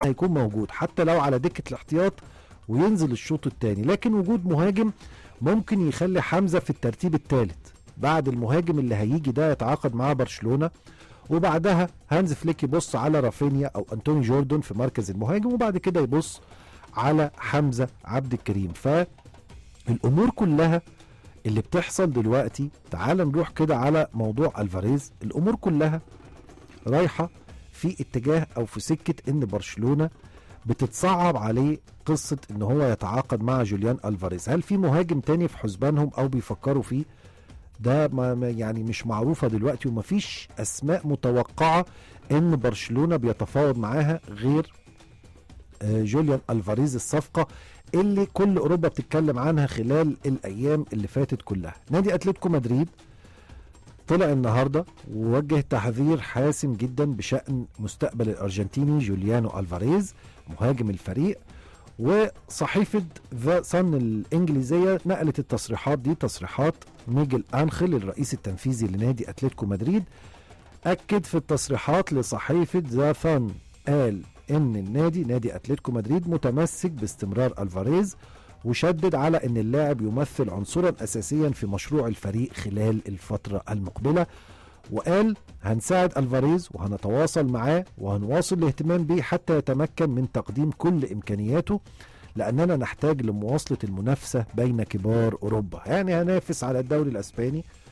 هيكون موجود حتى لو على دكه الاحتياط وينزل الشوط الثاني لكن وجود مهاجم ممكن يخلي حمزه في الترتيب الثالث بعد المهاجم اللي هيجي ده يتعاقد مع برشلونه وبعدها هانز فليك يبص على رافينيا او انتوني جوردون في مركز المهاجم وبعد كده يبص على حمزه عبد الكريم فالامور كلها اللي بتحصل دلوقتي تعال نروح كده على موضوع الفاريز الامور كلها رايحه في اتجاه او في سكه ان برشلونه بتتصعب عليه قصه ان هو يتعاقد مع جوليان الفاريز هل في مهاجم تاني في حسبانهم او بيفكروا فيه ده ما ما- يعني مش معروفه دلوقتي ومفيش اسماء متوقعه ان برشلونه بيتفاوض معاها غير آه، جوليان الفاريز الصفقه اللي كل اوروبا بتتكلم عنها خلال الايام اللي فاتت كلها نادي اتلتيكو مدريد طلع النهارده ووجه تحذير حاسم جدا بشان مستقبل الارجنتيني جوليانو الفاريز مهاجم الفريق وصحيفه ذا صن الانجليزيه نقلت التصريحات دي تصريحات ميجل انخل الرئيس التنفيذي لنادي اتلتيكو مدريد اكد في التصريحات لصحيفه ذا ثان قال ان النادي نادي اتلتيكو مدريد متمسك باستمرار الفاريز وشدد على ان اللاعب يمثل عنصرا اساسيا في مشروع الفريق خلال الفتره المقبله وقال هنساعد الفاريز وهنتواصل معاه وهنواصل الاهتمام بيه حتى يتمكن من تقديم كل امكانياته لاننا نحتاج لمواصله المنافسه بين كبار اوروبا يعني هنافس على الدوري الاسباني